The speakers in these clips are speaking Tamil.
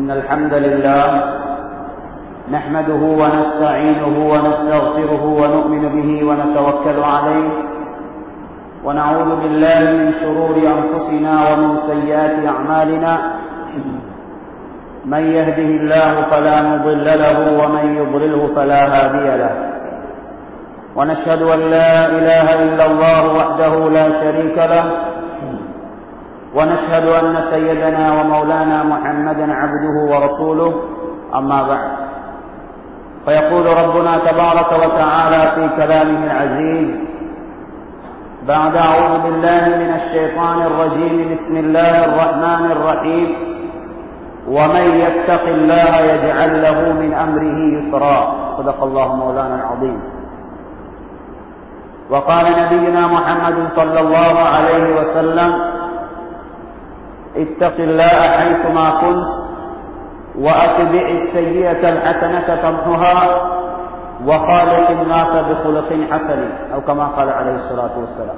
إن الحمد لله نحمده ونستعينه ونستغفره ونؤمن به ونتوكل عليه ونعوذ بالله من شرور أنفسنا ومن سيئات أعمالنا من يهده الله فلا مضل له ومن يضلله فلا هادي له ونشهد أن لا إله إلا الله وحده لا شريك له ونشهد أن سيدنا ومولانا محمدا عبده ورسوله أما بعد فيقول ربنا تبارك وتعالى في كلامه العزيز بعد أعوذ بالله من الشيطان الرجيم بسم الله الرحمن الرحيم ومن يتق الله يجعل له من أمره يسرا صدق الله مولانا العظيم وقال نبينا محمد صلى الله عليه وسلم اتق الله حيثما كنت وأتبع السيئة الحسنة تمحها وخالق الناس بخلق حسن أو كما قال عليه الصلاة والسلام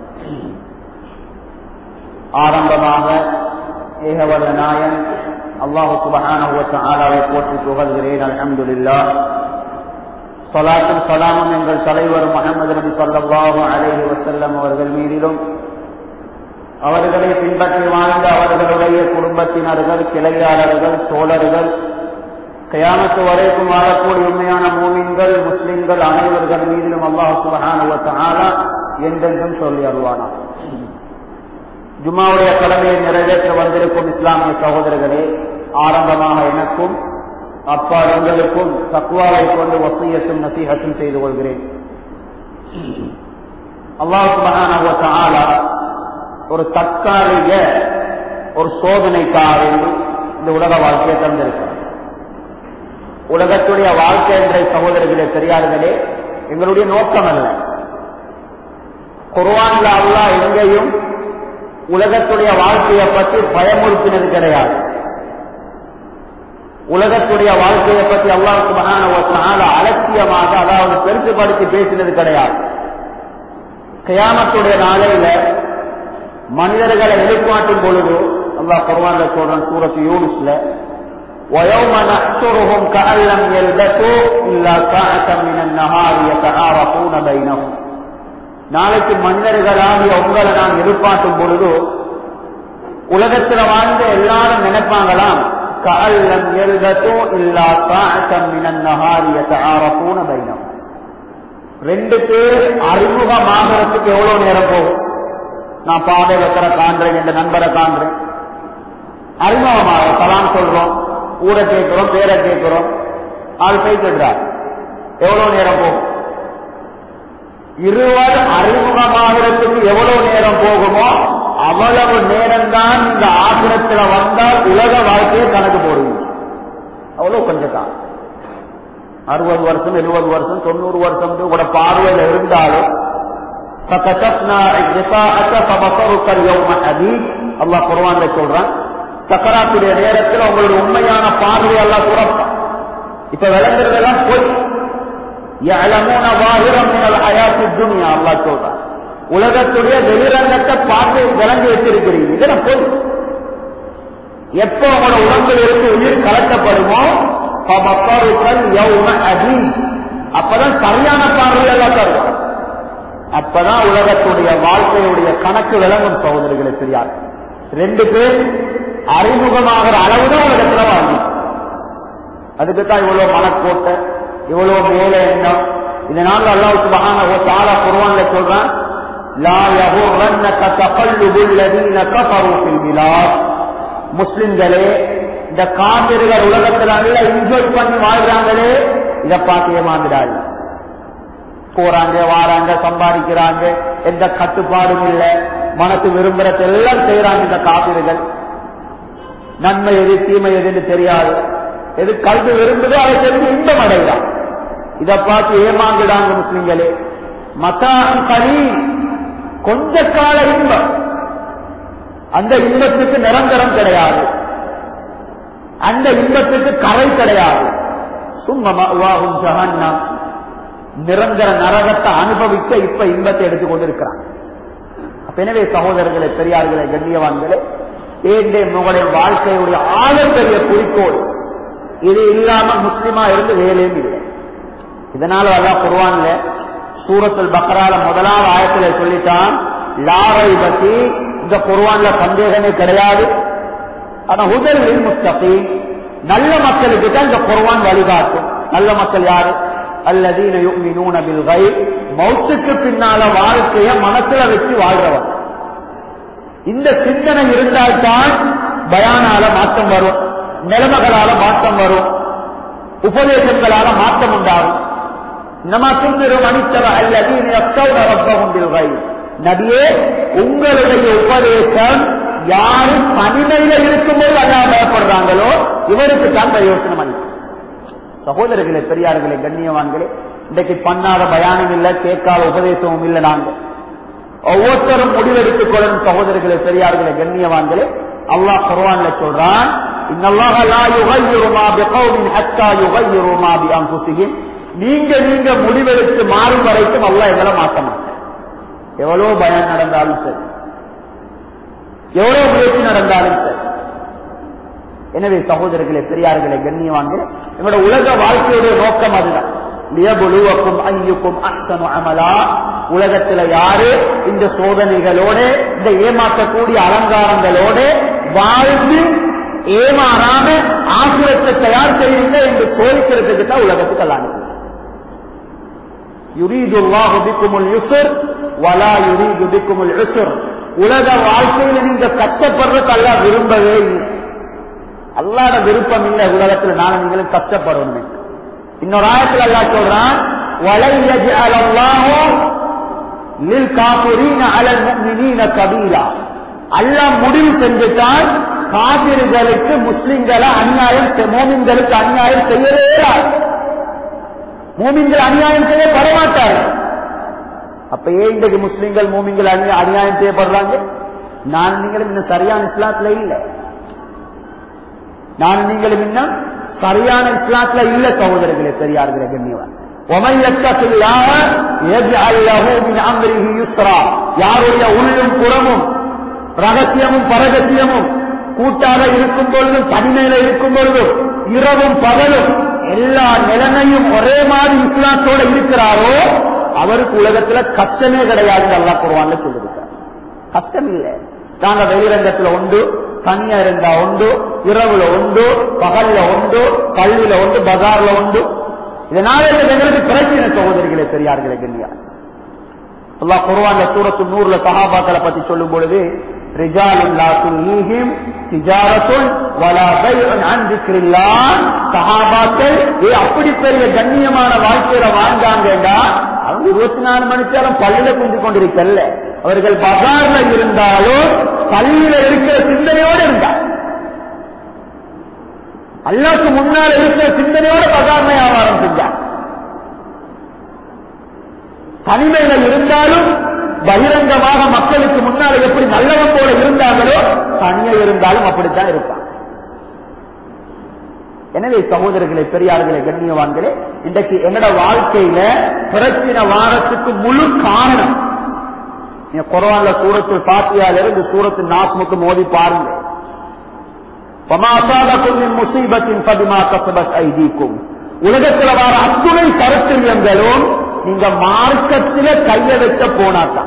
ஆரம்பமாக ஏகவல்ல நாயன் அல்லாஹு சுபஹானவை போற்றி புகழ்கிறேன் அலமதுல்லா சலாத்தும் சலாமும் எங்கள் தலைவர் முகமது நபி சொல்லாஹு அலேஹி வசல்லம் அவர்கள் மீதிலும் அவர்களை பின்பற்றி வாழ்ந்த அவர்களுடைய குடும்பத்தினர்கள் கிளையாளர்கள் தோழர்கள் கயாமத்து வரைக்கும் வாழக்கூடிய உண்மையான மூமின்கள் முஸ்லிம்கள் அனைவர்கள் மீதிலும் அல்லாஹு சுபஹான என்றென்றும் சொல்லி அருவானா ஜுமாவுடைய கடமையை நிறைவேற்ற வந்திருக்கும் இஸ்லாமிய சகோதரர்களே ஆரம்பமாக எனக்கும் அப்பா எங்களுக்கும் தக்குவாவை கொண்டு வசியத்தும் நசீகத்தும் செய்து கொள்கிறேன் அல்லாஹு சுபஹான ஒரு தற்காலிக ஒரு சோதனைக்காக இந்த உலக வாழ்க்கையை தந்திருக்கிறார் உலகத்துடைய வாழ்க்கை என்ற சகோதரர்களே பெரியார்களே எங்களுடைய நோக்கம் அல்ல குர்வான்ல அல்லா எங்கேயும் உலகத்துடைய வாழ்க்கையை பற்றி பயமுறுத்தினது கிடையாது உலகத்துடைய வாழ்க்கையை பற்றி அல்லாவுக்கு மகான அலட்சியமாக அதாவது பெருசுபடுத்தி பேசினது கிடையாது கயாமத்துடைய நாளையில மனிதர்களை எழுப்பாட்டும் பொழுது அல்லா குர்வான்ல சொல்றான் சூரத்து யூனிஸ்ல ويوم نحشرهم كأن لم يلبثوا إلا ساعة من النهار يتعارفون بينهم நாளைக்கு மனிதர்களாகிய உங்களை நாம் எதிர்பார்க்கும் பொழுது உலகத்தில் வாழ்ந்த எல்லாரும் நினைப்பாங்களாம் கல்லம் எழுதத்தோ இல்லா சாட்டம் மினநகாரியத்தாரப்பூன பைனம் ரெண்டு பேர் அறிமுகமாகறதுக்கு எவ்வளவு நேரம் போகும் நான் பாதை வைக்கிற காண்றேன் என்ற நண்பரை காண்றேன் அறிமுகமாக சலாம் சொல்றோம் ஊரை கேட்கிறோம் பேரை கேட்கிறோம் ஆள் பேசுறார் எவ்வளவு நேரம் போகும் இருவர் அறிமுகமாகிறதுக்கு எவ்வளவு நேரம் போகுமோ அவ்வளவு நேரம் தான் இந்த ஆசிரத்தில் வந்தால் உலக வாழ்க்கையை கணக்கு போடுவீங்க அவ்வளவு கொஞ்சம் தான் அறுபது வருஷம் எழுபது வருஷம் தொண்ணூறு வருஷம் கூட பார்வையில் இருந்தாலும் அல்லாஹ் குர்வான்ல சொல்றான் சக்கராத்துடைய நேரத்தில் உங்களுடைய உண்மையான பார்வை எல்லாம் துறப்பான் இப்ப விளங்குறதெல்லாம் போய் அல்லா சொல்றான் உலகத்துடைய வெளிரங்கத்தை பார்த்து விளங்கி வச்சிருக்கிறீங்க இதெல்லாம் போய் எப்ப உங்களோட உடம்பில் இருந்து உயிர் கலக்கப்படுமோ அப்பதான் சரியான பார்வை எல்லாம் தருவான் அப்பதான் உலகத்துடைய வாழ்க்கையுடைய கணக்கு விளங்கும் சகோதரிகளை தெரியாது ரெண்டு பேர் அறிமுகமாகிற அளவுதான் ஒரு இடத்துல வாங்கி அதுக்கு தான் இவ்வளவு மனக்கோட்டை இவ்வளவு மேல எண்ணம் இதனால அல்லாவுக்கு மகான ஒரு தாரா குருவான்ல சொல்றான் முஸ்லிம்களே இந்த காவிரிகள் உலகத்துல நல்லா என்ஜாய் பண்ணி வாழ்றாங்களே இதை பார்த்து ஏமாந்துடாது போறாங்க வாராங்க சம்பாதிக்கிறாங்க எந்த கட்டுப்பாடும் இல்லை மனசு விரும்புறது எல்லாம் செய்யறாங்க இந்த காப்பீடுகள் நன்மை எது தீமை எதுன்னு தெரியாது எது கல்வி விரும்புதோ அதை தெரிஞ்சு இன்பம் அடைகிறான் இதை பார்த்து ஏமாந்துடாங்க முஸ்லிம்களே மதான் கலி கொஞ்ச கால இன்பம் அந்த இன்பத்துக்கு நிரந்தரம் கிடையாது அந்த இன்பத்துக்கு கரை கிடையாது சும்மமாகும் ஜஹன்னம் நிரந்தர நரகத்தை அனுபவிக்க இப்ப இன்பத்தை எடுத்துக் கொண்டிருக்கிறான் எனவே சகோதரர்களே பெரியார்களே கண்ணியவான்களே ஏண்டே உங்களுடைய வாழ்க்கையுடைய ஆழப்பெரிய குறிக்கோள் இது இல்லாம முஸ்லிமா இருந்து வேலையும் இல்லை இதனால அதான் குர்வான்ல சூரத்துல் பக்ரால முதலாவது ஆயத்துல சொல்லிட்டான் லாரை பத்தி இந்த குர்வான்ல சந்தேகமே கிடையாது ஆனா உதவியில் முஸ்தபி நல்ல மக்களுக்கு தான் இந்த குர்வான் வழிகாட்டும் நல்ல மக்கள் யாரு அல்லதீன யுமினூன பில் கைப் மௌத்துக்கு பின்னால வாழ்க்கைய மனசுல வச்சு வாழ்றவன் இந்த சிந்தனை இருந்தால்தான் பயானால மாற்றம் வரும் நிலைமைகளால மாற்றம் வரும் உபதேசங்களால மாற்றம் உண்டாகும் நம்ம சுந்தரம் அனித்தவ அல்லது நபியே உங்களுடைய உபதேசம் யாரு தனிமையில இருக்கும்போது அல்லா பயப்படுறாங்களோ இவருக்கு தான் பிரயோசனம் அளிக்கும் சகோதரர்களே பெரியார்களே கண்ணியவான்களே இன்றைக்கு பண்ணாத பயானம் இல்லை கேட்காத உபதேசமும் இல்லை நாங்க ஒவ்வொருத்தரும் முடிவெடுத்துக் கொள்ளும் சகோதரர்களே பெரியார்களே கண்ணியவான்களே அல்லாஹ் குர்ஆன்ல சொல்றான் இன்னல்லாஹ லா யுகையிரு மா பிகௌமின் ஹத்தா யுகையிரு மா பிஅன்ஃபுஸிஹிம் நீங்க நீங்க முடிவெடுத்து மாறும் வரைக்கும் அல்லாஹ் எங்களை மாற்ற மாட்டார் எவ்வளவு பயம் நடந்தாலும் சரி எவ்வளவு முயற்சி நடந்தாலும் சரி எனவே சகோதரர்களே பெரியார்களே கண்ணியவான்களே எங்களோட உலக வாழ்க்கையுடைய நோக்கம் அதுதான் லியபுலுவக்கும் ஐயுக்கும் அஹ்சனு அமலா உலகத்துல யாரு இந்த சோதனைகளோட இந்த ஏமாற்றக்கூடிய அலங்காரங்களோட வாழ்ந்து ஏமாறாம ஆசிரத்தை தயார் செய்யுங்க என்று கோரிக்கிறதுக்கு தான் உலகத்துக்கு எல்லாம் யுரீதுல்லாஹு பிக்குமுல் யுஸ்ர் வலா யுரீது பிக்குமுல் உஸ்ர் உலக வாழ்க்கையில நீங்க கஷ்டப்படுறது அல்லா விரும்பவே இல்லை அல்லாட விருப்பம் இல்லை உலகத்துல நானும் நீங்களும் கஷ்டப்படணும் இன்னொரு ஆயத்தில் அல்லா சொல்றான் வலை அல்லாஹோ லில் காபுரீன அலல் முஃமினீன கபீலா அல்லாஹ் முடிவு செஞ்சுட்டால் காபிர்களுக்கு முஸ்லிம்களை அநியாயம் மோமின்களுக்கு அநியாயம் செய்யவே மூமின்கள் அநியாயம் செய்ய வரமாட்டார்கள் அப்ப ஏன் இன்றைக்கு முஸ்லிம்கள் மூமின்கள் அநியாயம் செய்யப்படுறாங்க நான் நீங்களும் இன்னும் சரியான இஸ்லாத்துல இல்லை நான் நீங்களும் இன்னும் சரியான இஸ்லாத்துல இல்ல சகோதரர்களே பெரியார்களே கண்ணியவன் யாருடைய உள்ளும் புறமும் ரகசியமும் பரகசியமும் கூட்டாக இருக்கும் பொழுதும் தனிமையில இருக்கும் பொழுதும் இரவும் பகலும் எல்லா நிலைமையும் ஒரே மாதிரி இஸ்லாத்தோட இருக்கிறாரோ அவருக்கு உலகத்துல கஷ்டமே கிடையாது அல்லா குருவான்ல சொல்லிருக்கார் கஷ்டம் இல்லை நாங்க வெளிரங்கத்துல உண்டு தனியா இருந்தா உண்டு இரவுல உண்டு பகல்ல உண்டு கல்வியில உண்டு பஜார்ல உண்டு இதனால எங்களுக்கு பிரச்சனை சகோதரிகளே பெரியார்களே கண்ணியா அல்லா குருவான்ல சூரத்து நூறுல சகாபாக்களை பத்தி சொல்லும் பொழுது அப்படி பெரிய கண்ணியமான வாழ்க்கையில வாழ்ந்தாங்கன்னா அவங்க இருபத்தி நாலு மணிச்சாலும் பள்ளியில குஞ்சு கொண்டிருக்கல அவர்கள் பசார்ல இருந்தாலும் பள்ளியில இருக்கிற சிந்தனையோடு இருந்தார் அல்லாக்கு முன்னால் இருக்கிற சிந்தனையோட பசார்மை வியாபாரம் செஞ்சார் தனிமையில இருந்தாலும் பகிரங்கமாக மக்களுக்கு முன்னால் எப்படி நல்லவன் போல இருந்தாங்களோ தனியா இருந்தாலும் அப்படித்தான் இருப்பாங்க எனவே சகோதரர்களே பெரியார்களே கண்ணியவான்களே இன்றைக்கு என்னோட வாழ்க்கையில பிரச்சனை வாரத்துக்கு முழு காரணம் நீங்க குரவான்ல சூரத்து பாத்தியால இருந்து சூரத்து நாத்முக்கு மோதி பாருங்க முசீபத்தின் பதிமா கசபத் ஐதீக்கும் உலகத்தில் வர அத்துணை கருத்திரியங்களும் நீங்க மார்க்கத்தில கைய வைக்க போனாத்தான்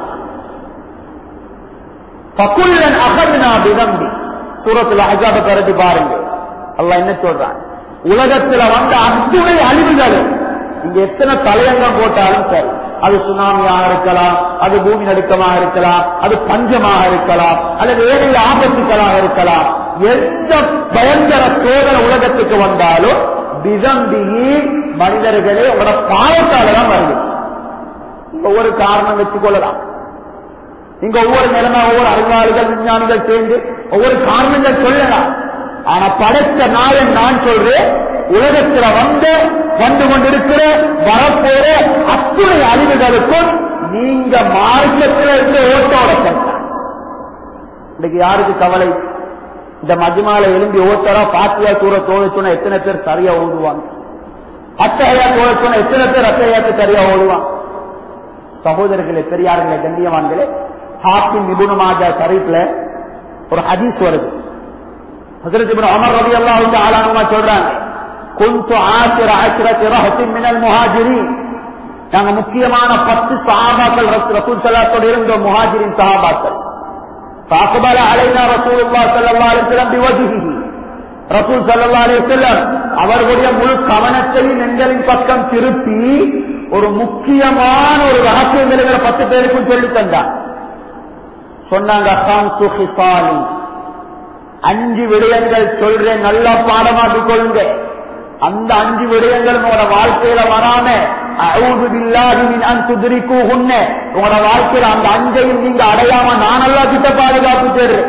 பக்குள்ளன் அகர்னா விதம்பி சூரத்துல அஜாப கருதி பாருங்க அல்ல என்ன சொல்றான் உலகத்துல வந்த அத்துணை அழிவுகளும் இங்க எத்தனை தலையங்கம் போட்டாலும் சரி அது சுனாமியாக இருக்கலாம் அது பூமி நடுக்கமாக இருக்கலாம் அது பஞ்சமாக இருக்கலாம் அல்லது ஏழை ஆபத்துக்களாக இருக்கலாம் எந்த பயங்கர சோதனை உலகத்துக்கு வந்தாலும் விதம்பியி மனிதர்களே உங்களோட பாவத்தால தான் வருது ஒவ்வொரு காரணம் வச்சுக் கொள்ளலாம் இங்க ஒவ்வொரு நிலைமை ஒவ்வொரு அறிவாளிகள் விஞ்ஞானிகள் சேர்ந்து ஒவ்வொரு காரணங்கள் சொல்லலாம் ஆனா படைத்த நாயன் நான் சொல்றேன் உலகத்துல வந்து வந்து கொண்டிருக்கிற வரப்போற அத்துணை அழிவுகளுக்கும் நீங்க மார்க்கத்தில் இருக்க ஓட்டோட சென்றார் இன்னைக்கு யாருக்கு கவலை இந்த மஜ்மால எலும்பி ஓட்டரா பாத்தியா தூர தோழச்சுனா எத்தனை பேர் சரியா ஓடுவாங்க அத்தையா தோழச்சுனா எத்தனை பேர் அத்தையாக்கு சரியா ஓடுவாங்க சகோதரர்களே பெரியார்களே கண்ணியவான்களே ஹாக்கிம் நிபுணமாஜா ஷரீப்ல ஒரு ஹதீஸ் வருது ஹசரத் இப்னு அமர் ரவி அல்லாஹ் ஆளானுமா சொல்றாங்க கொஞ்சம் ஆசிர ஆசிரத்தி ரஹத்தின் மினல் முஹாஜிரி நாங்க முக்கியமான பத்து சஹாபாக்கள் ரசூல் சலாத்தோடு இருந்த முஹாஜிரின் சஹாபாக்கள் فأقبل علينا رسول الله صلى الله عليه وسلم بوجهه ரசூல் சல்லா அலிசல்லம் அவர்களுடைய முழு கவனத்தையும் எங்களின் பக்கம் திருப்பி ஒரு முக்கியமான ஒரு ரகசியங்களை பத்து பேருக்கும் சொல்லி தந்தார் சொன்னாங்க "ஹம்சு ஹிசாலி." அஞ்சு விடயங்கள் சொல்றேன் நல்லா பாடமாக்கிக் கொள்ளுங்க அந்த அஞ்சு விடயங்கள் உங்களோட வாழ்க்கையில வராம அவுது பில்லாஹி மின் அன் துத்ரிகூஹுன்ன உங்களோட வாழ்க்கையில அந்த அஞ்சையும் நீங்க அடையாம நான் நல்லா கிட்ட பாதுகாப்பு தேடுறேன்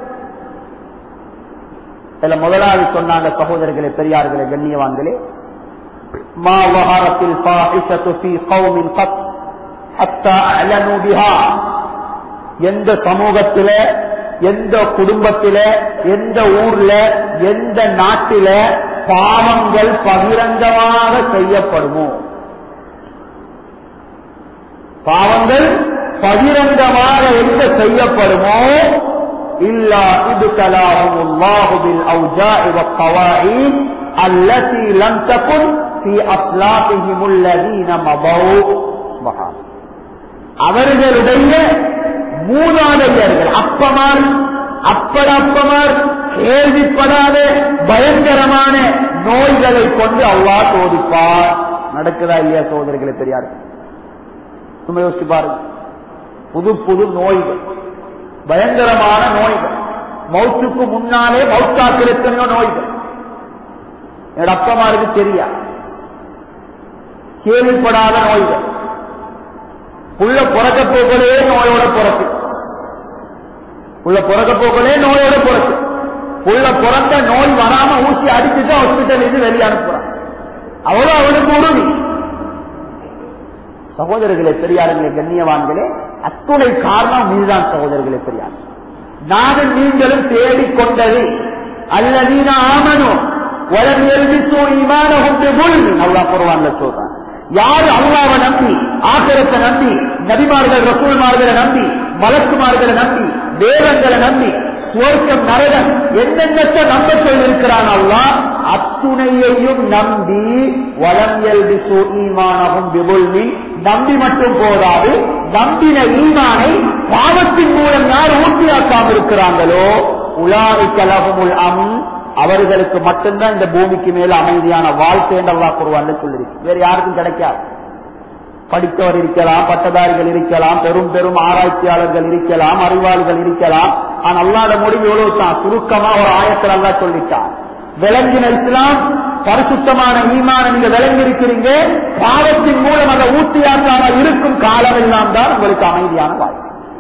இதுல முதலாவது சொன்னாங்க சகோதரர்களே பெரியார்களே கண்ணியவான்களே மா வஹாரத்தில் ஃபாஹிஷத்து ஃபீ கௌமின் கத் ஹத்தா அலனு பிஹா எந்த சமூகத்தில எந்த குடும்பத்தில எந்த ஊர்ல எந்த நாட்டில பாவங்கள் பகிரங்கமாக செய்யப்படுமோ பாவங்கள் பகிரங்கமாக எங்க செய்யப்படுமோ إلا ابتلاهم الله بالأوجاع والقواعد التي لم تكن في أصلافهم الذين مضوا سبحان அவர்களுடைய மூதாதையர்கள் அப்பமார் அப்படப்பமார் கேள்விப்படாத பயங்கரமான நோய்களை கொண்டு அவ்வா சோதிப்பார் நடக்குதா இல்லையா சோதரிகளை பெரியார்கள் சும்மா யோசிச்சு பாருங்க புது புது நோய்கள் பயங்கரமான நோய்கள் மௌத்துக்கு முன்னாலே மௌத்தாக்கிற எத்தனையோ நோய்கள் என்னோட அப்பமாருக்கு தெரியா கேள்விப்படாத நோய்கள் உள்ள பிறக்க போகலே நோயோட பிறக்கு உள்ள பிறக்க போகலே நோயோட பிறக்கு உள்ள பிறந்த நோய் வராம ஊசி அடிச்சுட்டு ஹாஸ்பிட்டல் இது வெளியே அனுப்புறான் அவ்வளவு அவனுக்கு உறுதி சகோதரர்களே பெரியார்களே கண்ணியவான்களே அத்துணை காரணம் மீதுதான் சகோதரர்களே பெரியார் நானும் நீங்களும் தேடிக்கொண்டது அல்லதீன ஆமனும் வளம் எழுதிச்சோ இமான கொண்டு முள் நல்லா குருவான்ல சொல்றான் யாரு அல்லாவை நம்பி ஆசிரத்தை நம்பி நபிமார்கள் ரசூல்மார்களை நம்பி வழக்குமார்களை நம்பி வேதங்களை நம்பி சுவர்க்கம் நரகம் என்னென்னத்தை நம்ப சொல்லிருக்கிறான் அல்லா அத்துணையையும் நம்பி வளம் எழுதி ஈமானகும் விபுல்மி நம்பி மட்டும் போதாது நம்பின ஈமானை பாவத்தின் மூலம் யார் ஊட்டியாக்காம இருக்கிறாங்களோ உலாரி கலகமுல் அம் அவர்களுக்கு மட்டும்தான் இந்த பூமிக்கு மேல அமைதியான வாழ்க்கை என்று அல்லா குருவான்னு சொல்லிருக்கு வேற யாருக்கும் கிடைக்காது படித்தவர் இருக்கலாம் பட்டதாரிகள் இருக்கலாம் பெரும் பெரும் ஆராய்ச்சியாளர்கள் இருக்கலாம் அறிவாளிகள் இருக்கலாம் ஆனா அல்லாத முடிவு எவ்வளவு தான் சுருக்கமா ஒரு ஆயத்தில் அல்லா சொல்லிட்டான் விளங்கின இஸ்லாம் பரிசுத்தமான ஈமான நீங்க விளங்கி இருக்கிறீங்க பாவத்தின் மூலம் அதை ஊட்டியாக்காமல் இருக்கும் காலம் எல்லாம் தான் உங்களுக்கு அமைதியான வாழ்க்கை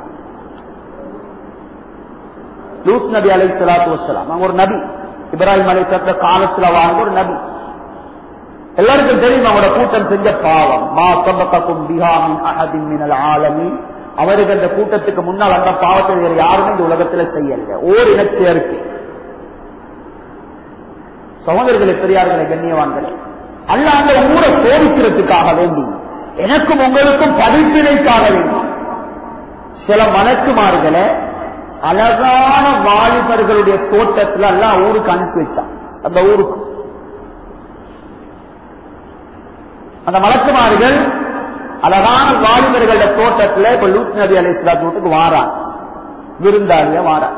லூத் நபி அலை சலாத்து வசலாம் அவங்க ஒரு நபி இப்ராஹிம் அலை சத்த காலத்துல வாழ்ந்த ஒரு நபி எல்லாருக்கும் தெரியும் அவங்களோட கூட்டம் செஞ்ச பாவம் மா சபக்கும் பிஹாமின் அஹதின் மினல் ஆலமி அவருக்கு அந்த கூட்டத்துக்கு முன்னால் அந்த பாவத்தை வேறு யாருமே இந்த உலகத்துல செய்யல ஓர் இனச்சேர்க்கை சகோதரர்களை பெரியார்களை கண்ணியவான்களே அல்ல அந்த ஊரை சோதிக்கிறதுக்காக வேண்டி எனக்கும் உங்களுக்கும் படிப்பினைக்காக வேண்டி சில மணக்குமார்களை அழகான வாலிபர்களுடைய தோட்டத்தில் எல்லாம் ஊருக்கு அனுப்பி வச்சான் அந்த ஊருக்கு அந்த மலக்குமார்கள் அழகான வாலிபர்களுடைய தோட்டத்தில் இப்ப லூத் நபி அலி இஸ்லாத்துக்கு வாரான் விருந்தாளிய வாரான்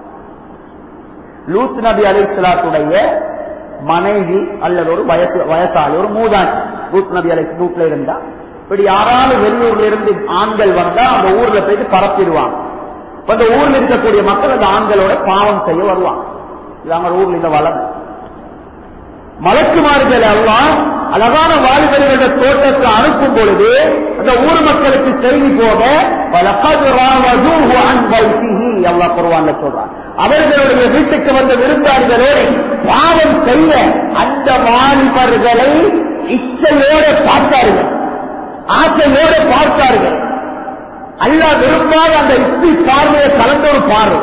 லூத் நபி அலி இஸ்லாத்துடைய மனைவி அல்லது ஒரு வயசு வயசாளி ஒரு மூதாணி லூத் நபி அலி வீட்டுல இருந்தா இப்படி யாராலும் வெளியூர்ல இருந்து ஆண்கள் வந்தா அந்த ஊர்ல போயிட்டு பரப்பிடுவாங்க அந்த ஊர்ல இருக்கக்கூடிய மக்கள் அந்த ஆண்களோட பாவம் செய்ய வருவாங்க இது அவங்க ஊர்ல இந்த வளம் மலக்குமார்கள் எல்லாம் அழகான வாலிபர்களுடைய தோட்டத்தை அனுப்பும் பொழுது அந்த ஊர் மக்களுக்கு செய்தி போக அல்லா குருவான்ல சொல்றான் அவர்களுடைய வீட்டுக்கு வந்த விருந்தாளிகளோடு பாவம் செய்ய அந்த வாலிபர்களை இச்சையோடு பார்த்தார்கள் ஆசையோடு பார்த்தார்கள் அல்லா விரும்பாத அந்த இஸ்தி பார்வையை கலந்த ஒரு பார்வை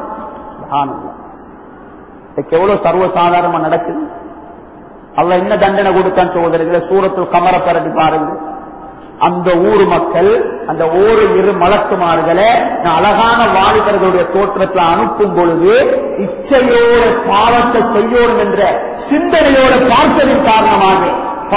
எவ்வளவு சர்வசாதாரணமா நடக்குது அல்ல என்ன தண்டனை கொடுத்தான் சோதரிகளை சூரத்தில் கமர பரட்டி பாருங்க அந்த ஊர் மக்கள் அந்த ஒரு இரு மலக்குமார்களை நான் அழகான வாலிபர்களுடைய தோற்றத்தில் அனுப்பும் பொழுது இச்சையோட பாவத்தை செய்யோடும் என்ற சிந்தனையோட பார்த்ததின் காரணமாக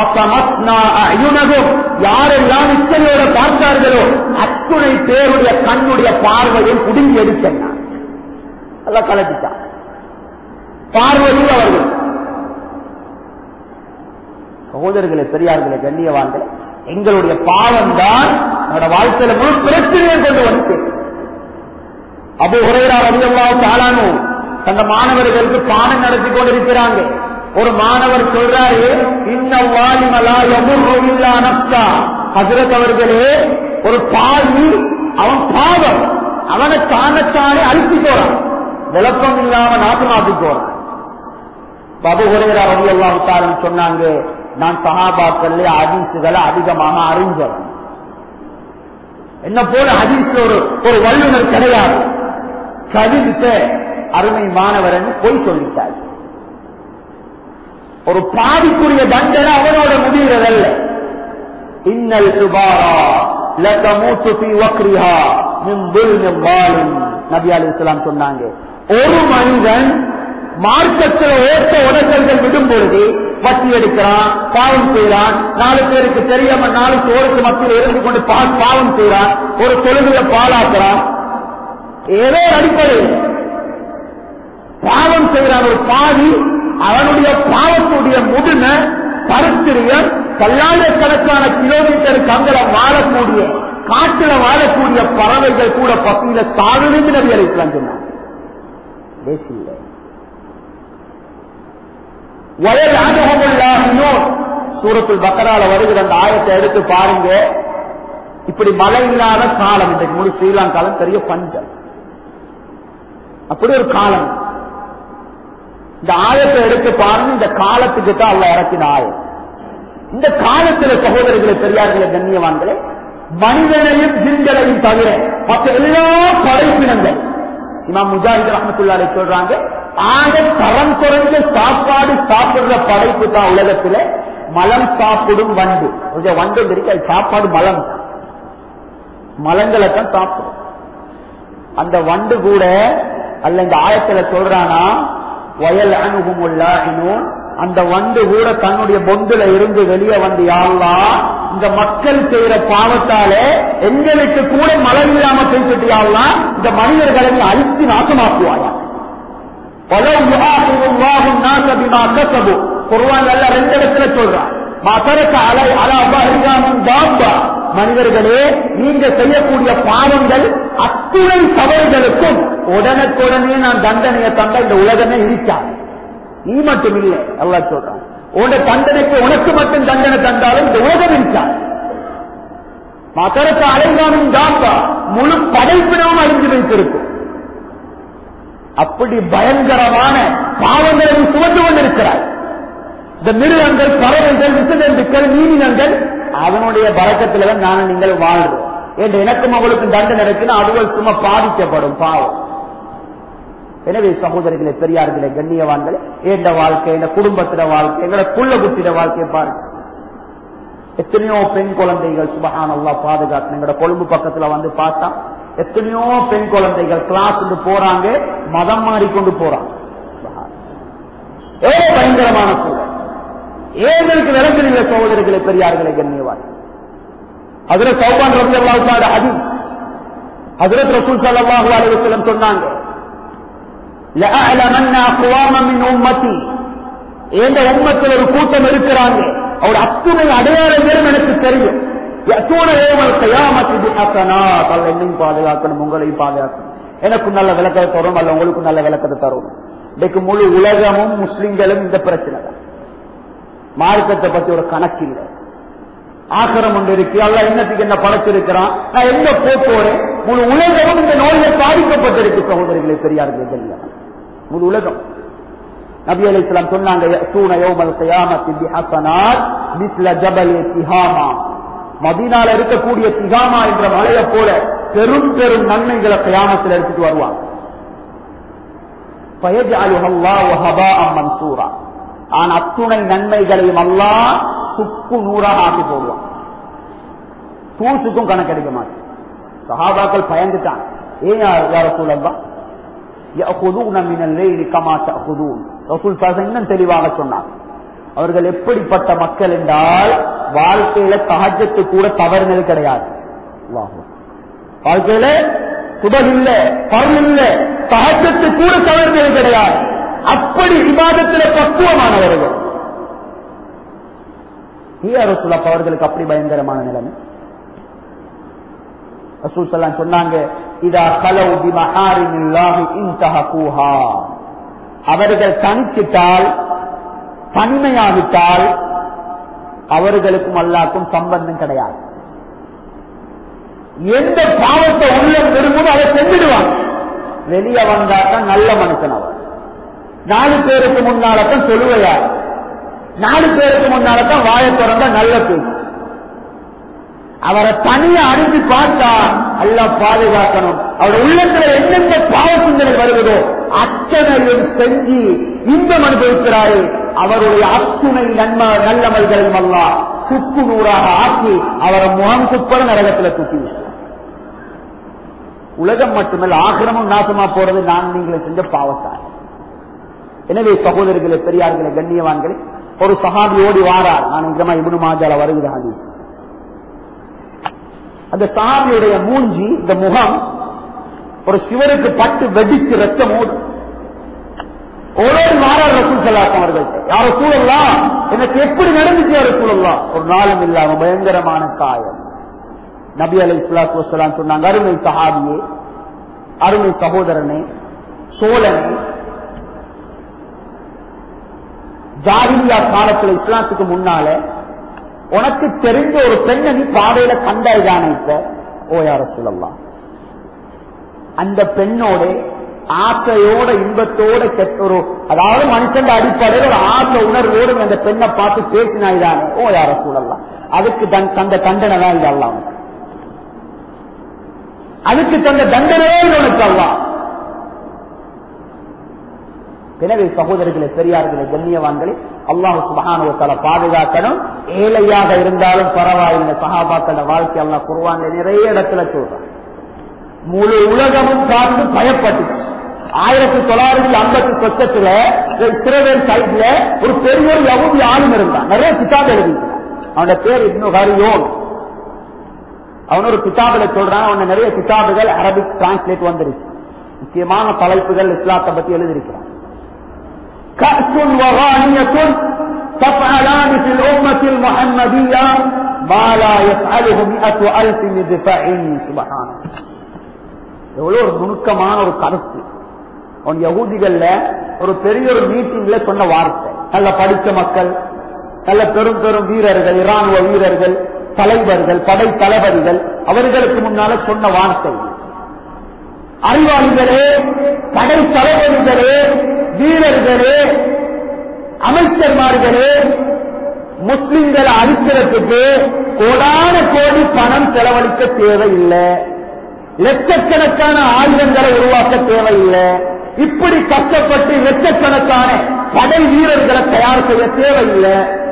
யாரெல்லாம் இச்சையோட பார்த்தார்களோ அத்துணை பேருடைய கண்ணுடைய பார்வையை குடுங்கி எடுத்தான் எல்லாம் கலப்பிட்டான் பார்வையில் அவர்கள் சகோதரர்களை பெரியார்களை கண்ணியவான்கள் எங்களுடைய பாவம் தான் என்னோட வாழ்க்கையில முழு பிரச்சனையை கொண்டு வந்து அபு உரையரா வடிவமாக ஆளானோ தந்த மாணவர்களுக்கு பாடம் நடத்தி கொண்டிருக்கிறாங்க ஒரு மாணவர் சொல்றாரு ஹசரத் அவர்களே ஒரு பாவி அவன் பாவம் அவனை தானத்தானே அழித்து போறான் விளக்கம் இல்லாம நாட்டு மாத்தி போறான் பபு உரையரா வடிவமாக சொன்னாங்க நான் சகாபாக்கள் ஹதீசுகளை அதிகமாக அறிஞ்சவன் என்ன போல ஹதீஸ்ல ஒரு ஒரு வல்லுநர் கிடையாது கவிழ்த்த அருமை மாணவரன் போய் சொல்லிட்டார் ஒரு பாதிக்குரிய தண்டனை அவனோட முடிகிறதல்ல இன்னல் சுபாரா லக்கமூத்து பி வக்ரிஹா மின் துல்மின் வாலின் நபி அலைஹிஸ்ஸலாம் சொன்னாங்க ஒரு மனிதன் மார்க்கத்தில் ஓட்ட உடல்கள் விடும் பொழுது வட்டி எடுக்கிறான் பாவம் செய்யறான் நாலு பேருக்கு தெரியாம நாலு சோருக்கு மத்தியில் இருந்து கொண்டு பாவம் செய்யறான் ஒரு தொழுகையை பாலாக்குறான் ஏதோ அடிப்படையில் பாவம் செய்யறான் ஒரு பாவி அவனுடைய பாவத்துடைய முதுமை பருத்திரியம் கல்லாயிரக்கணக்கான கிலோமீட்டருக்கு அங்கல வாழக்கூடிய காட்டுல வாழக்கூடிய பறவைகள் கூட பத்தியில தாழ்ந்து நபி அழைக்கலாம் சொன்னாங்க தேசிய வயல் அனுகமுல்லாகினோர் சூரத்துல் பக்கரால வருகிற அந்த ஆயத்தை எடுத்து பாருங்க இப்படி மழை இல்லாத காலம் இன்றைக்கு முழு ஸ்ரீலங்காலம் பெரிய பஞ்சம் அப்படி ஒரு காலம் இந்த ஆயத்தை எடுத்து பாருங்க இந்த காலத்துக்கு தான் அல்ல இறக்கின ஆயம் இந்த காலத்துல சகோதரர்களை பெரியார்களை கண்ணியவான்களே மனிதனையும் ஜின்களையும் தவிர மற்ற எல்லா படைப்பினங்கள் இமாம் முஜாஹித் ரஹமத்துல்லாரை சொல்றாங்க ஆக தரம் குறைந்த சாப்பாடு சாப்பிடுற படைப்பு தான் உலகத்துல மலம் சாப்பிடும் வண்டு கொஞ்சம் வண்டு இருக்கு அது சாப்பாடு மலம் மலங்களை தான் சாப்பிடும் அந்த வண்டு கூட அல்ல இந்த ஆயத்துல சொல்றானா வயல் அணுகுமுல்லா இன்னும் அந்த வண்டு கூட தன்னுடைய பொந்துல இருந்து வெளியே வந்து யாழ்லா இந்த மக்கள் செய்யற பாவத்தால எங்களுக்கு கூட மழை இல்லாம செய்துட்டு யாழ்லாம் இந்த மனிதர்களை நீ அழித்து நாசமாக்குவாயா ரெண்டு இடத்துல சொல்றான் மனிதர்களே நீங்க செய்யக்கூடிய பாவங்கள் அத்துணை தவறுகளுக்கும் உடனுக்குடனே நான் தண்டனையை தந்த இந்த உலகமே இருக்காது நீ மட்டும் இல்லை அல்லா சொல்றான் உன்னோட தண்டனைக்கு உனக்கு மட்டும் தண்டனை தந்தாலும் இந்த உலகம் இருக்காது மகரத்து அலைங்கானும் தாம்பா முழு படைப்பினமும் அழிஞ்சு வைத்திருக்கும் அப்படி பயங்கரமான பாவங்களை நீ சுமந்து கொண்டிருக்கிறாய் இந்த மிருகங்கள் பறவைகள் விசதந்துக்கள் நீதினங்கள் அதனுடைய பழக்கத்துல தான் நானும் நீங்கள் வாழ்றோம் என்று எனக்கும் அவளுக்கும் தண்டனை இருக்குன்னா அதுகள் சும்மா பாதிக்கப்படும் பாவம் எனவே சகோதரிகளை பெரியார்களே கண்ணியவான்களே ஏண்ட வாழ்க்கை எங்க குடும்பத்தின வாழ்க்கை எங்களை புள்ள குத்தின வாழ்க்கையை பாருங்க எத்தனையோ பெண் குழந்தைகள் சுபகான் அல்லா பாதுகாத்து எங்களோட கொழும்பு பக்கத்துல வந்து பார்த்தா எத்தனையோ பெண் குழந்தைகள் கிளாஸுக்கு போறாங்க மதம் மாறிக்கொண்டு போறாங்க ஏதோ பயங்கரமான சூழல் ஏதற்கு விளங்குறீங்க சகோதரிகளை பெரியார்களை கண்ணியவான் அதுல சௌபான் ரவி அல்லாவுக்காட அதி அதுல ரசூல் சல்லாஹூ அலுவலம் சொன்னாங்க எந்த உண்மத்தில் ஒரு கூட்டம் இருக்கிறாங்க அவர் அத்துணை அடையாளங்களும் எனக்கு தெரியும் என்னையும் பாதுகாக்கணும் உங்களையும் பாதுகாக்கணும் எனக்கும் நல்ல விளக்கத்தை தரும் அல்ல உங்களுக்கும் நல்ல விளக்கத்தை தரும் இன்னைக்கு முழு உலகமும் முஸ்லிம்களும் இந்த பிரச்சனை தான் மார்க்கத்தை பத்தி ஒரு கணக்கு இல்லை ஆக்கிரம் ஒன்று இருக்கு அல்ல என்னத்துக்கு என்ன படைச்சிருக்கிறான் நான் எங்க போறேன் முழு உலகமும் இந்த நோயில் பாதிக்கப்பட்டிருக்கு சகோதரிகளை பெரியார்கள் தெரியாது முழு உலகம் நபி அலி இஸ்லாம் சொன்னாங்க மதீனால இருக்கக்கூடிய திகாமா என்ற மலையை போல பெரும் பெரும் நன்மைகளை கயாமத்தில் எடுத்துட்டு வருவாங்க மன்சூரா ஆனா அத்துணை நன்மைகளையும் அல்லா சுக்கு நூறாக ஆக்கி போடுவான் தூசுக்கும் கணக்கெடுக்க மாட்டேன் சஹாபாக்கள் பயந்துட்டான் ஏன் யார சூழல்தான் இன்னும் தெளிவாக சொன்னார் அவர்கள் எப்படிப்பட்ட மக்கள் என்றால் வாழ்க்கையில தகஜத்து கூட தவறுனது கிடையாது வாழ்க்கையில சுபம் இல்ல பருள் இல்ல தகஜத்து கூட தவறுனது கிடையாது அப்படி விவாதத்தில் பக்குவமானவர்கள் அவர்களுக்கு அப்படி பயங்கரமான நிலைமை ரசூல் சல்லாம் சொன்னாங்க இதா கலவு பிமஹாரிமில்லாஹி இன்தஹூஹா அவர்கள் தனிச்சிட்டால் தனிமையாவிட்டால் அவர்களுக்கும் அல்லாக்கும் சம்பந்தம் கிடையாது எந்த பாவத்தை உள்ள விரும்பும் அதை செஞ்சிடுவாங்க வெளியே வந்தாதான் நல்ல மனுஷன் அவர் நாலு பேருக்கு முன்னால்தான் சொல்லுவையார் நாலு பேருக்கு முன்னால்தான் வாயை திறந்தா நல்ல பேச்சு அவரை தனியா அறிந்து பார்த்தா அல்ல பாதுகாக்கணும் அவர் உள்ளத்துல எந்தெந்த பாவ சிந்தனை வருவதோ அத்தனையும் செஞ்சு இன்பம் அனுபவிக்கிறாரே அவருடைய அத்துணை நன்ம நல்லமல்களையும் அல்ல சுக்கு நூறாக ஆக்கி அவரை முகம் குப்பர நரகத்துல தூக்கி உலகம் மட்டுமல்ல ஆக்கிரமும் நாசமா போறது நான் நீங்களை செஞ்ச பாவத்தார் எனவே சகோதரர்களே பெரியார்களே கண்ணியவான்களே ஒரு சகாபி ஓடி வாரார் நான் இங்கமா இபுனு மாஜால வருகிறது அந்த சாமியுடைய மூஞ்சி இந்த முகம் ஒரு சிவருக்கு பட்டு வெடிச்சு ரத்தம் ஓடும் ஓடோடு மாறார் ரசூல் சலாசம் அவர்கள் யார சூழல்லாம் எனக்கு எப்படி நடந்துச்சு யார சூழல்லாம் ஒரு நாளும் இல்லாம பயங்கரமான காயம் நபி அலி இஸ்லாத்து வலாம் சொன்னாங்க அருமை சஹாபியே அருமை சகோதரனே சோழனே ஜாகிரியா காலத்துல இஸ்லாத்துக்கு முன்னால உனக்கு தெரிஞ்ச ஒரு பெண்ணை நீ பாதையில கண்டாய்தானே இப்ப ஓ யார சொல்லலாம் அந்த பெண்ணோட ஆசையோட இன்பத்தோட கெட்ட ஒரு அதாவது மனுஷன் அடிப்படையில் ஒரு ஆசை உணர்வோடு அந்த பெண்ணை பார்த்து பேசினாய்தானே ஓ யார சொல்லலாம் அதுக்கு தந்த தண்டனை தான் இதெல்லாம் அதுக்கு தந்த தண்டனையே உனக்கு அல்லா எனவே சகோதரர்களே பெரியார்களே கண்ணியவான்களே அல்லாஹு சுபகானுவத்தால பாதுகாக்கணும் ஏழையாக இருந்தாலும் பரவாயில்லை சகாபாக்கள வாழ்க்கை அல்லா குருவாங்க நிறைய இடத்துல சொல்றான் முழு உலகமும் சார்ந்து பயப்பட்டுச்சு ஆயிரத்தி தொள்ளாயிரத்தி ஐம்பத்தி சொச்சத்துல சிறவேல் சைட்ல ஒரு பெரிய ஒரு யகுதி ஆளும் இருந்தான் நிறைய கிதாப் எழுதிக்கிறான் அவனோட பேர் இன்னும் ஹரியோன் அவன் ஒரு கிதாபில சொல்றான் அவன் நிறைய கிதாபுகள் அரபிக் டிரான்ஸ்லேட் வந்துருச்சு முக்கியமான தலைப்புகள் இஸ்லாத்தை பத்தி எழுதியிருக்கிறான் كأس وغانية تفعلان في الأمة المحمدية ما لا يفعله مئة ألف مدفع سبحانه எவ்வளவு ஒரு நுணுக்கமான ஒரு கருத்து அவன் யகூதிகள்ல ஒரு பெரிய ஒரு மீட்டிங்ல சொன்ன வார்த்தை நல்ல படித்த மக்கள் நல்ல பெரும் பெரும் வீரர்கள் இராணுவ வீரர்கள் தலைவர்கள் படை தளபதிகள் அவர்களுக்கு முன்னால சொன்ன வார்த்தை அறிவாளிகளே படை தளபதிகளே வீரர்களே அமைச்சர்மார்களே முஸ்லிம்களை அழிக்கிறதுக்கு கோடான கோடி பணம் செலவழிக்க தேவையில்லை லட்சக்கணக்கான ஆயுதங்களை உருவாக்க தேவையில்லை இப்படி கஷ்டப்பட்டு லட்சக்கணக்கான படை வீரர்களை தயார் செய்ய தேவையில்லை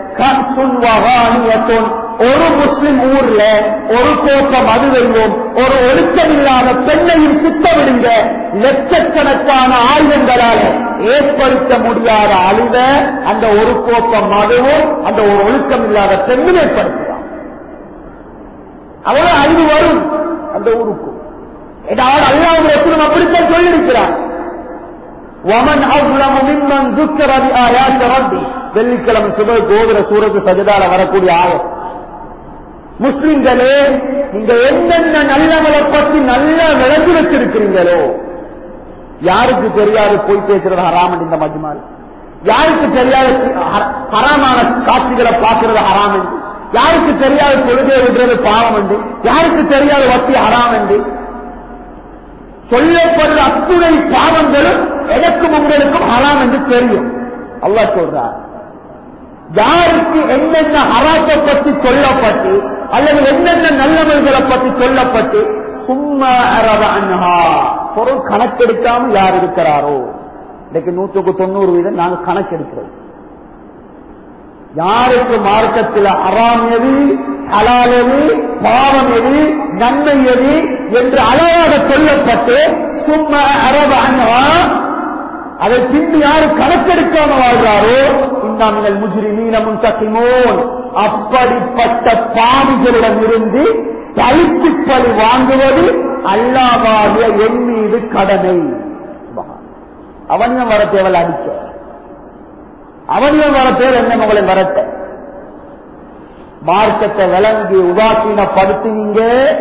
ஒரு முஸ்லிம் ஊர்ல ஒரு கோப்பம் மது வைவோம் ஒரு ஒழுக்கம் இல்லாத பெண்ணையும் சுத்த விடுங்க லட்சக்கணக்கான ஆயுதங்களால ஏற்படுத்த முடியாத அழிவ அந்த ஒரு கோப்பம் மதுவும் அந்த ஒரு ஒழுக்கம் இல்லாத பெண்ணும் ஏற்படுத்துகிறார் அவ்வளவு அழிவு வரும் அந்த ஊருக்கு ஏதாவது அல்லாவுடைய அப்படித்தான் சொல்லியிருக்கிறார் ومن أظلم ممن ذكر بآيات ربه வெள்ளிக்கிழமை சுப கோபுர சூரத்து சஜதால வரக்கூடிய ஆயம் முஸ்லிம்களே நீங்க என்னென்ன நல்லவளை பத்தி நல்லா விளங்கி வச்சிருக்கிறீங்களோ யாருக்கு தெரியாது போய் பேசுறது ஹராமன் இந்த மஜ்மால் யாருக்கு தெரியாது ஹராமான காட்சிகளை பார்க்கறது ஹராம் என்று யாருக்கு தெரியாது தொழுகை விடுறது பாவம் என்று யாருக்கு தெரியாது வட்டி ஹராம் என்று சொல்லப்படுற அத்துணை பாவங்களும் எனக்கும் உங்களுக்கும் ஹராம் என்று தெரியும் அல்லா சொல்றார் யாருக்கு என்னென்ன ஹராத்தை பற்றி சொல்லப்பட்டு அல்லது என்னென்ன நல்லவர்களை பற்றி சொல்லப்பட்டு சும்மா அன்ஹா பொருள் கணக்கெடுக்காம யார் இருக்கிறாரோ இன்னைக்கு நூற்றுக்கு தொண்ணூறு வீதம் நாங்க கணக்கெடுக்கிறோம் யாருக்கு மார்க்கத்தில் அறாமியது ஹலால் எது பாவம் எது நன்மை எது என்று அழகாக சொல்லப்பட்டு சும்மா அரப அண்ணா அதை பின்பு யாரு கணக்கெடுக்காம வாழ்றாரோ இன்னாமினல் முஜிரி மீனமும் சத்திமோன் அப்படிப்பட்ட பாவிகளிடம் இருந்து தலித்துப்படி வாங்குவது அல்லாவாகிய என் மீது கடமை அவனியம் வர தேவல் அடிக்க அவனியம் வர தேவை என்ன உங்களை வரட்ட மார்க்கத்தை விளங்கி உதாசீனப்படுத்தினீங்க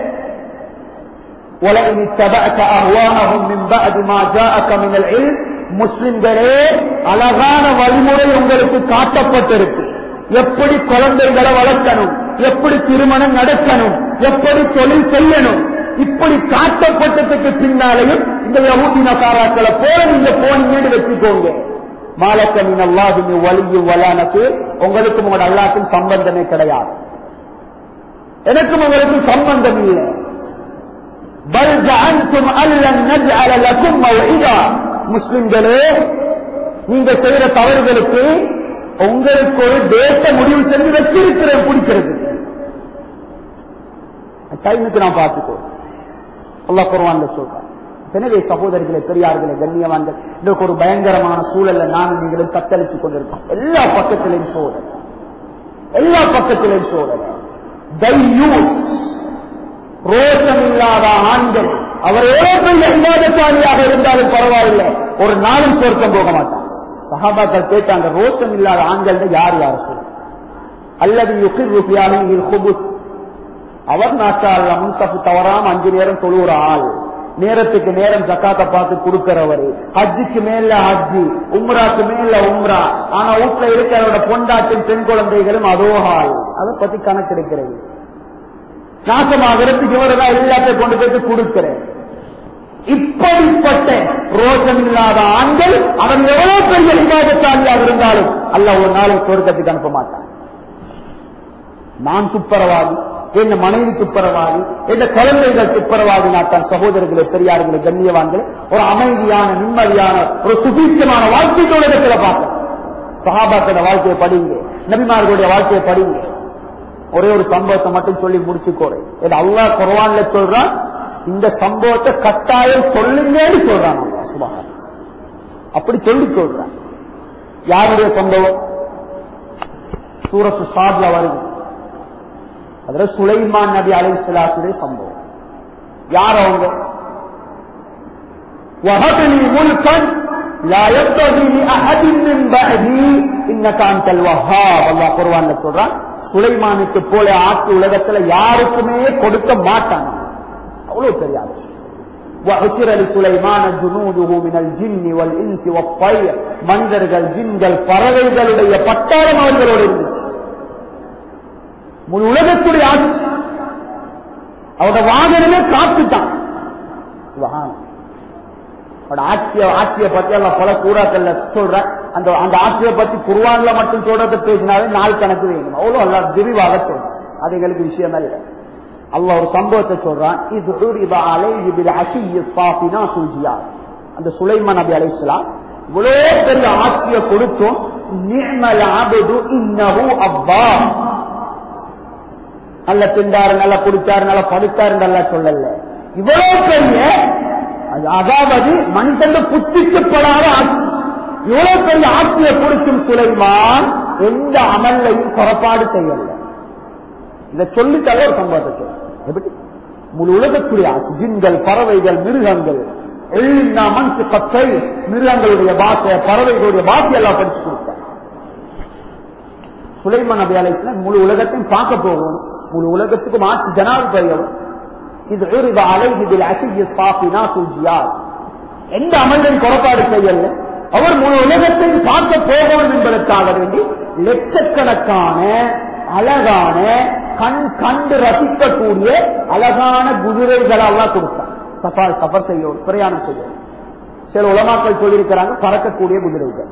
உலகின் اتبعت أهواءهم من بعد ما جاءك من العلم முஸ்லிம்களே அழகான வழிமுறை உங்களுக்கு காட்டப்பட்டிருக்கு எப்படி குழந்தைகளை வளர்க்கணும் எப்படி திருமணம் நடக்கணும் எப்படி தொழில் செய்யணும் இப்படி காட்டப்பட்டதுக்கு பின்னாலேயும் இந்த யகுதி நசாராக்களை போல நீங்க போனீங்கன்னு வச்சுக்கோங்க மாலக்கமின் அல்லாஹுமி வலியும் வலானக்கு உங்களுக்கும் உங்களோட அல்லாக்கும் சம்பந்தமே கிடையாது எனக்கும் உங்களுக்கும் சம்பந்தம் இல்லை பல் ஜஅன்தும் அல்லன் நஜ்அல லக்கும் மவ்இதா முஸ்லிம்களே நீங்க செய்யற தவறுகளுக்கு உங்களுக்கு ஒரு தேச முடிவு செஞ்சு வச்சிருக்கிறேன் பிடிக்கிறது டைமுக்கு நான் பார்த்துக்கோ அல்லா குருவான்ல சொல்றேன் எனவே சகோதரிகளை பெரியார்களை கண்ணியவான்கள் இதற்கு ஒரு பயங்கரமான சூழல்ல நானும் நீங்களும் தத்தளித்துக் கொண்டிருக்கோம் எல்லா பக்கத்திலையும் சோழல் எல்லா பக்கத்திலையும் சோழல் ரோஷம் இல்லாத ஆண்கள் அவர் எவ்வளவு பெரிய இல்லாதசாலியாக இருந்தாலும் பரவாயில்லை ஒரு நாளும் சொர்க்கம் போக மாட்டான் சகாபாக்கள் கேட்டாங்க ரோஷம் இல்லாத ஆண்கள் யார் யார் சொல்ல அல்லது யுகிர் ரூபியாக அவர் நாட்டாள் முன்சப்பு தவறாம அஞ்சு நேரம் தொழுகிற ஆள் நேரத்துக்கு நேரம் ஜக்காத்தை பார்த்து கொடுக்கிறவர் ஹஜ்ஜுக்கு மேல ஹஜ்ஜி உம்ராக்கு மேல உம்ரா ஆனா வீட்டுல இருக்கிறவரோட பொண்டாட்டின் பெண் குழந்தைகளும் அதோ ஆள் அதை பத்தி கணக்கெடுக்கிறது நாசமாகிறதுக்கு இவர்தான் எல்லாத்தையும் கொண்டு போய் கொடுக்கிறேன் இப்படிப்பட்ட ரோஷம் இல்லாத ஆண்கள் அவன் எவ்வளவு பெரிய விவாதத்தாலியாக இருந்தாலும் அல்ல ஒரு நாளும் சொர்க்கத்துக்கு அனுப்ப மாட்டான் நான் துப்பரவாதி என் மனைவி துப்பரவாதி என் குழந்தைகள் துப்பரவாதி நாட்டான் சகோதரர்களை பெரியார்களை கண்ணியவான்கள் ஒரு அமைதியான நிம்மதியான ஒரு சுபீட்சமான வாழ்க்கையோட இடத்துல பார்க்க சகாபாக்களோட வாழ்க்கையை படிங்க நபிமார்களுடைய வாழ்க்கையை படிங்க ஒரே ஒரு சம்பவத்தை மட்டும் சொல்லி முடிச்சுக்கோடு அல்லா குரவான்ல சொல்றான் இந்த சம்பவத்தை கட்டாயம் சொல்லுங்கன்னு சொல்றான் சுபகாரம் அப்படி சொல்லி சொல்றான் யாருடைய சம்பவம் சூரத்து சாத்ல வருது அதுல சுலைமான் நபி அலை சிலாசுடைய சம்பவம் யார் அவங்க وهبني ملكا لا يبتغي لأحد من بعدي إنك أنت الوهاب الله قرآن சொல்றான் சுலைமானுக்கு போல ஆட்சி உலகத்துல யாருக்குமே கொடுக்க மாட்டாங்க அவ்வளவு தெரியாது மனிதர்கள் ஜின்கள் பறவைகளுடைய பட்டாளம் அவர்களோடு இருந்துச்சு முழு உலகத்துடைய ஆட்சி அவரோட வாகனமே காத்துட்டான் ஆட்சிய ஆட்சியை பத்தி எல்லாம் பல கூறாக்கள்ல சொல்ற அந்த அந்த ஆட்சியை பத்தி குருவான்ல மட்டும் சொல்றத பேசினாலே நாள் கணக்கு வேணும் அவ்வளவு அல்ல விரிவாக சொல்றோம் அது எங்களுக்கு விஷயம் அல்ல அல்ல ஒரு சம்பவத்தை சொல்றான் அந்த சுலைமான் நபி அலைசலாம் இவ்வளவு பெரிய ஆட்சியை கொடுத்தும் நல்ல திண்டாரு நல்லா குடிச்சாரு நல்லா படுத்தாரு நல்லா சொல்லல இவ்வளவு பெரிய அதாவது மனிதன் புத்திக்கப்படாத ஆட்சி இவ்வளவு பெரிய ஆட்சியை கொடுக்கும் சுலைமான் எந்த அமல்லையும் புறப்பாடு செய்யல இதை சொல்லித்தால ஒரு சம்பவத்தை சொல்ல எப்படி முழு உலகத்துடைய ஆட்சி ஜின்கள் பறவைகள் மிருகங்கள் மனசு பத்தை மிருகங்களுடைய பாஷை பறவைகளுடைய பாஷை எல்லாம் படிச்சு கொடுத்தார் சுலைமான் நபி அலைத்துல முழு உலகத்தையும் பார்க்க போகணும் முழு உலகத்துக்கும் ஆட்சி ஜனாதிபதி அவர் இது உரித அலைதில் அசிய சாப்பினா சூஜியார் எந்த அமல்கள் குறைபாடு செய்யல அவர் முழு உலகத்தையும் பார்க்க போகணும் என்பதற்காக வேண்டி லட்சக்கணக்கான அழகான கண் கண்டு ரசிக்கக்கூடிய அழகான குதிரைகளெல்லாம் கொடுத்தார் சஃபார் சஃபர் செய்ய பிரயாணம் செய்ய சில உலமாக்கள் சொல்லியிருக்கிறாங்க பறக்கக்கூடிய குதிரைகள்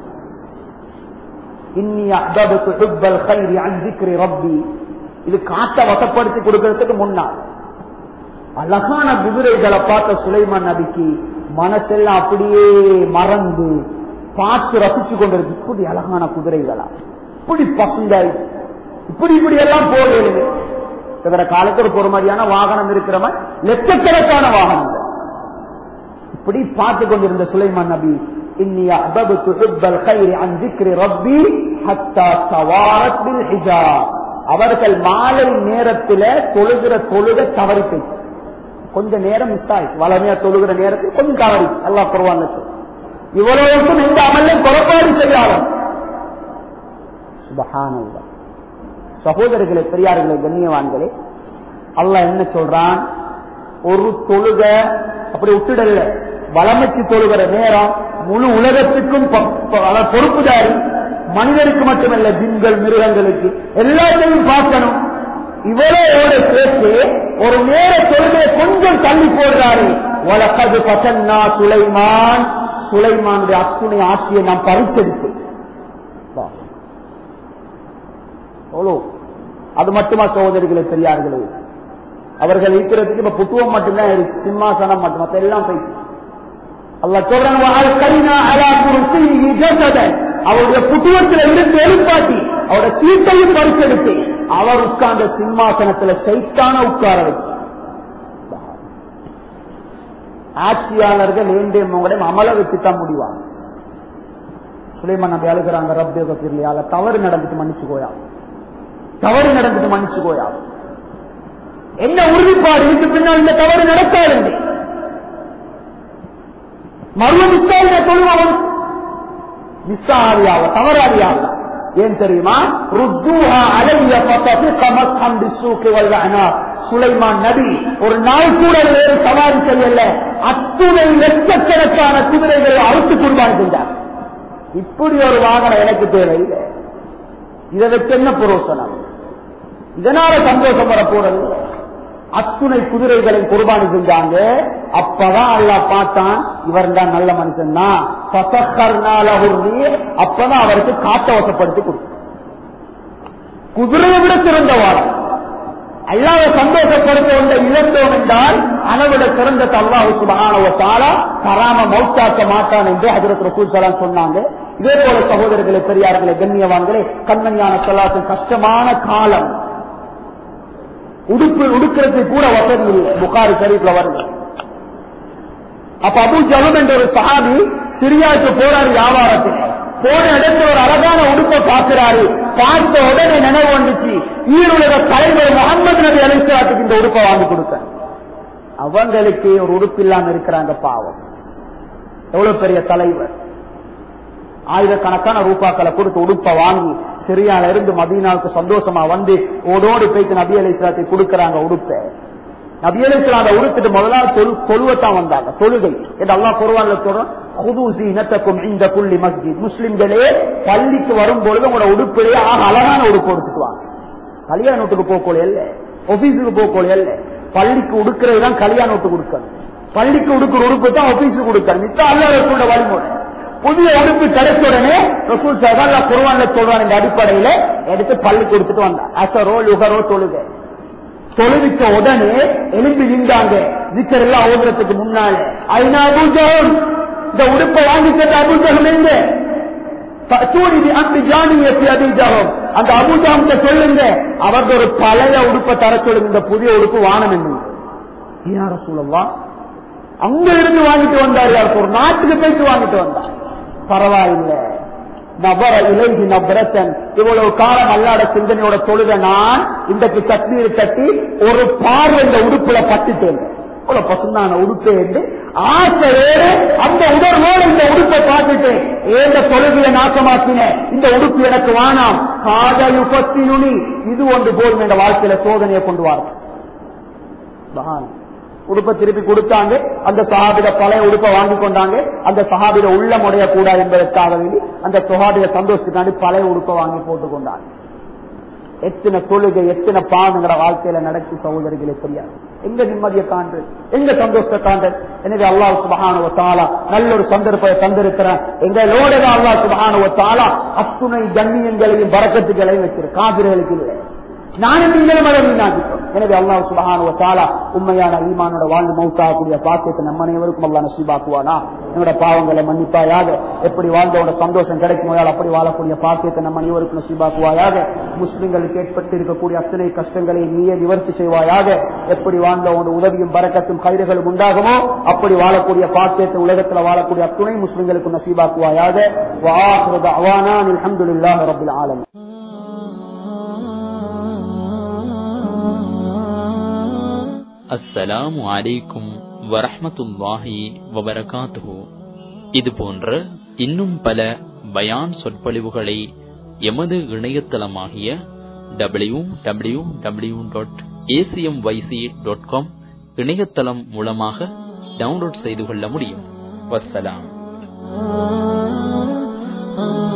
இன்னி அஹ்பபத்து ஹுப்பல் கைரி அன் திக்ரி ரப்பி இது காட்ட வசப்படுத்தி கொடுக்கறதுக்கு முன்னால் அழகான குதிரைகளை பார்த்த சுலைமான் நபிக்கு மனசெல்லாம் அப்படியே மறந்து பார்த்து ரசிச்சு கொண்டிருக்கு இப்படி அழகான குதிரைகளா இப்படி பசுங்க இப்படி இப்படி எல்லாம் போகிறது இவர காலத்துல ஒரு பொறுமதியான வாகனம் இருக்கிற மாதிரி லட்சக்கணக்கான வாகனங்கள் இப்படி பார்த்து கொண்டிருந்த சுலைமான் நபி إني أحببت حب الخير عن ذكر ربي حتى توارت بالحجاب அவர்கள் மாலை நேரத்துல தொழுகிற தொழுக தவறி போயிட்டு கொஞ்ச நேரம் மிஸ் ஆயிடுச்சு வளமையா தொழுகிற நேரத்தில் கொஞ்சம் தவறி அல்லா குருவான் இவ்வளவுக்கும் இந்த அமல்ல குறைபாடு செய்யாலும் சுபஹானல்லாஹ். சகோதரர்களே பெரியார்களே கண்ணியவான்களே அல்லாஹ் என்ன சொல்றான் ஒரு தொழுக அப்படி விட்டுடல வளமைக்கு தொழுகிற நேரம் முழு உலகத்துக்கும் ப- ப- அவர் பொறுப்புதாரி மனிதருக்கு மட்டுமல்ல ஜின்கள் மிருகங்களுக்கு எல்லாத்தையும் பார்க்கணும் இவரோட சேர்த்து ஒரு நேர தொழுகையை கொஞ்சம் தள்ளி போடுறாரு வழக்கது பசன்னா சுலைமான் சுலைமானுடைய அத்துணை ஆட்சியை நாம் பறிச்செடுத்தோம் வா. எவ்வளோ அது மட்டுமா சகோதரிகளே பெரியார்களே அவர்கள் இருக்கிறதுக்கு இப்ப புத்துவம் மட்டும்தான் இருக்கு சிம்மாசனம் மட்டும் மத்த எல்லாம் போயிட்டு அல்லாஹ் சொல்றான் "வஅல்கைனா அலா குர்சியிஹி ஜஸதன்." அவருடைய புத்துவத்தில் இருந்து எழுப்பாட்டி அவருடைய சீட்டையும் பறிச்செடுத்து அவர் உட்கார்ந்த சிம்மாசனத்துல சைத்தான உட்கார வச்சு ஆட்சியாளர்கள் வேண்டியவங்களுடைய அமல வச்சுதான் முடிவாங்க சுலைமான் நம்பி அழுகிறாங்க ரப்பே கத்திரியால தவறு நடந்துட்டு மன்னிச்சுக்கோயா தவறு நடந்துட்டு மன்னிச்சுக்கோயா என்ன உறுதிப்பாடு இதுக்கு பின்னால் இந்த தவறு நடக்காது மறுவ மிஸ்ஸாக சொல்லுவாங்க மிஸ்ஸாரியாவ தவறாரியாவ ஏன் தெரியுமா ருத்தூஹா அலைய பத்தபிக மஸ்ஹம் பிஸ்ஸூகி வல் அனார் சுலைமான் நபி ஒரு நாள் கூட வேறு சவாரி செய்யல அத்துணை லட்சக்கணக்கான குதிரைகளை அறுத்து குர்பான் செஞ்சார் இப்படி ஒரு வாகனம் எனக்கு தேவையில்லை இதை வச்சு என்ன புரோசனம் இதனால சந்தோஷம் வர போறது அத்துணை குதிரைகளை குர்பானி செஞ்சாங்க அப்பதான் அல்லா பார்த்தான் இவர் தான் நல்ல மனுஷன் தான் அப்பதான் அவருக்கு காட்ட வசப்படுத்தி கொடுத்தார் குதிரையை விட சிறந்த வாரம் அல்லாத சந்தோஷப்படுத்த ஒன்றை இழந்தோம் என்றால் அளவிட சிறந்த அல்லாஹு சுபகானவத்தாலா தராம மௌத்தாக்க மாட்டான் என்று ஹஜரத் ரசூல் சலாம் சொன்னாங்க இதே போல சகோதரர்களே பெரியார்களே கண்ணியவான்களே கண்மணியான சொல்லாத்து கஷ்டமான காலம் உடுப்பு உடுக்கிறதுக்கு கூட வசதி இல்லை புகாரி ஷரீஃப்ல வருது அப்ப அபு ஜலம் என்ற ஒரு சஹாபி சிரியாவுக்கு போறாரு வியாபாரத்தில் போன இடத்துல ஒரு அழகான உடுப்பை பார்க்கிறாரு பார்த்த உடனே நினைவு வந்துச்சு ஈருலக தலைவர் முகமது நபி அலிஸ்லாத்துக்கு இந்த உடுப்பை வாங்கி கொடுத்த அவங்களுக்கு ஒரு உடுப்பு இல்லாம இருக்கிறாங்க பாவம் எவ்வளவு பெரிய தலைவர் ஆயிரக்கணக்கான ரூபாக்களை கொடுத்து உடுப்பை வாங்கி சிரியால இருந்து மதீனாவுக்கு சந்தோஷமா வந்து ஓடோடு போயிட்டு நபி அலிஸ்லாத்தை கொடுக்கறாங்க உடுப்பை நபி அலிஸ்லாம் அதை உடுத்துட்டு முதலாவது தொழு தொழுவத்தான் வந்தாங்க தொழுகை என்று அல்லா குருவான்ல சொல்றோம் குதூசி இனத்தக்கும் இந்த புள்ளி மஸ்ஜித் முஸ்லிம்களே பள்ளிக்கு வரும்பொழுது உங்களோட உடுப்பிலேயே ஆக அழகான உடுப்பு எடுத்துக்குவாங்க கல்யாண வீட்டுக்கு போக்கோள் இல்ல ஆபீஸுக்கு போக்கோள் இல்ல பள்ளிக்கு உடுக்கிறது தான் கல்யாண வீட்டுக்கு கொடுக்கணும் பள்ளிக்கு உடுக்கிற உடுப்பு தான் ஆபீஸுக்கு கொடுக்கணும் மித்த அல்ல வழிமுறை புதிய உடுப்பு கிடைச்ச உடனே ரசூல் சகா குருவான்ல சொல்றான் இந்த அடிப்படையில எடுத்து பள்ளி கொடுத்துட்டு வந்தான் அசரோ யுகரோ தொழுகை தொழுவிக்க உடனே எலும்பி நின்றாங்க விக்கரெல்லாம் ஓடுறதுக்கு முன்னால ஐநா அபூஜகம் இந்த உடுப்பை வாங்கி சென்ற அபூஜகம் எங்க அந்த அபூஜகத்தை சொல்லுங்க அவருக்கு ஒரு பழைய உடுப்பை தர சொல்லுங்க இந்த புதிய உடுப்பு வானம் என்ன யார சொல்லவா அங்க இருந்து வாங்கிட்டு வந்தார் யாருக்கு ஒரு நாட்டுக்கு போயிட்டு வாங்கிட்டு வந்தார் பரவாயில்லை நபர இலைகி நபரத்தன் இவ்வளவு காலம் அல்லாட சிந்தனையோட தொழுத நான் இன்றைக்கு தண்ணீர் கட்டி ஒரு பார்வை இந்த உடுப்புல பட்டுட்டேன் இவ்வளவு பசுந்தான உடுப்பு என்று ஆசையோடு அந்த உடலோடு இந்த உடுப்பை பார்த்துட்டு ஏந்த தொழுகையை நாசமாக்கின இந்த உடுப்பு எனக்கு வானாம் காதலுபத்தி நுனி இது ஒன்று போதும் என்ற வாழ்க்கையில சோதனையை கொண்டு வார்கள் உடுப்பை திருப்பி கொடுத்தாங்க அந்த சஹாபிட பழைய உடுப்பை வாங்கி கொண்டாங்க அந்த சஹாபிட உள்ள முடைய கூடாது என்பதற்காக வேண்டி அந்த சஹாபிட சந்தோஷத்துக்காண்டி பழைய உடுப்பை வாங்கி போட்டுக் கொண்டாங்க எத்தனை தொழுகை எத்தனை பாவங்கிற வாழ்க்கையில நடத்தி சகோதரிகளை தெரியாது எங்க நிம்மதியை காண்டு எங்க சந்தோஷத்தை காண்டு எனவே அல்லாஹ் சுபகானுவ தாலா நல்ல ஒரு சந்தர்ப்பத்தை தந்திருக்கிறேன் எங்களோட அல்லாஹ் சுபகானுவ தாலா அத்துணை கண்ணியங்களையும் பறக்கத்துகளையும் வச்சிரு காவிரிகளுக்கு இல்லை நானும் நீங்களும் அதை வீணாக்கிட்டோம் எனவே அல்லாஹ் சுபஹானு தாலா உண்மையான ஈமானோட வாழ்ந்து மௌத்தாகக்கூடிய பாக்கியத்தை நம்ம அனைவருக்கும் அல்லா நசீபாக்குவானா என்னோட பாவங்களை மன்னிப்பாயாக எப்படி வாழ்ந்தோட சந்தோஷம் கிடைக்குமோ அப்படி வாழக்கூடிய பாக்கியத்தை நம்ம அனைவருக்கும் நசீபாக்குவாயாக முஸ்லிம்களுக்கு ஏற்பட்டு இருக்கக்கூடிய அத்தனை கஷ்டங்களை நீயே நிவர்த்தி செய்வாயாக எப்படி வாழ்ந்தோட உதவியும் பறக்கத்தும் கைதுகளும் உண்டாகுமோ அப்படி வாழக்கூடிய பாக்கியத்தை உலகத்தில் வாழக்கூடிய அத்துணை முஸ்லிம்களுக்கு நசீபாக்குவாயாக وآخر دعوانا الحمد لله رب العالمين அஸ்ஸலாமு அலைக்கும் வரஹ்மத்துல்லாஹி வபரகாத்துஹு இது போன்ற இன்னும் பல பயான் சொற்பொழிவுகளை எமது இணையதளமாகிய W W W dot ACM YC dot com இணையதளம் மூலமாக டவுன்லோட் செய்து கொள்ள முடியும் வஸ்ஸலாம்